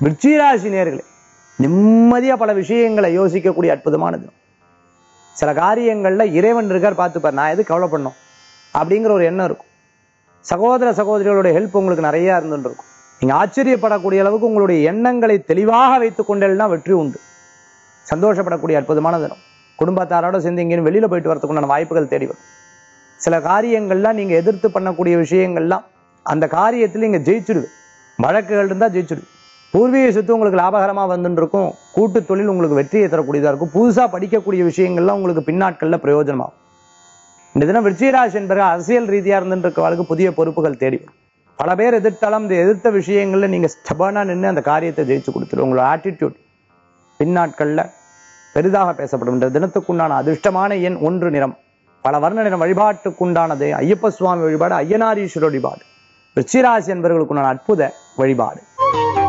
விருச்சிராசி நேர்களே நிம்மதியா பல விஷயங்களை யோசிக்கக்கூடிய அற்புதமான தினம் சில காரியங்கள்ல இறைவன் இருக்கார் பார்த்துப்பார் நான் எது கவலை பண்ணோம் அப்படிங்கிற ஒரு எண்ணம் இருக்கும் சகோதர சகோதரிகளுடைய ஹெல்ப் உங்களுக்கு நிறைய இருந்துட்டு இருக்கும் நீங்க ஆச்சரியப்படக்கூடிய அளவுக்கு உங்களுடைய எண்ணங்களை தெளிவாக வைத்துக் கொண்டேன்னா வெற்றி உண்டு சந்தோஷப்படக்கூடிய அற்புதமான தினம் குடும்பத்தாரோட சேர்ந்து எங்கேயும் வெளியில போயிட்டு வரதுக்குண்டான வாய்ப்புகள் தேடி வரும் சில காரியங்கள்லாம் நீங்க எதிர்த்து பண்ணக்கூடிய விஷயங்கள்லாம் அந்த காரியத்தில் நீங்க ஜெயிச்சிடுது வழக்குகள் இருந்தா ஜெயிச்சிடுது பூர்வீக சொத்து உங்களுக்கு லாபகரமா வந்துட்டு இருக்கும் கூட்டு தொழில் உங்களுக்கு வெற்றியை தரக்கூடியதா இருக்கும் புதுசா படிக்கக்கூடிய விஷயங்கள்லாம் உங்களுக்கு பின்னாட்கள்ல பிரயோஜனமாகும் இந்த தினம் விருச்சிகராசி என்பது அரசியல் ரீதியா இருந்துட்டு இருக்கவர்களுக்கு புதிய பொறுப்புகள் தேடி வரும் பல பேர் எதிர்த்தாலும் இந்த எதிர்த்த விஷயங்கள்ல நீங்க ஸ்டபனா நின்று அந்த காரியத்தை ஜெயிச்சு கொடுத்துரும் உங்களோட ஆட்டிடியூட் பின்னாட்கள்ல பெரிதாக பேசப்படும் இந்த தினத்துக்குண்டான அதிர்ஷ்டமான எண் ஒன்று நிறம் பல வர்ண நிறம் வழிபாட்டுக்குண்டானது ஐயப்ப சுவாமி வழிபாடு ஐயனாரீஸ்வரர் வழிபாடு விருச்சிராசி என்பவர்களுக்குண்டான அற்புத வழிபாடு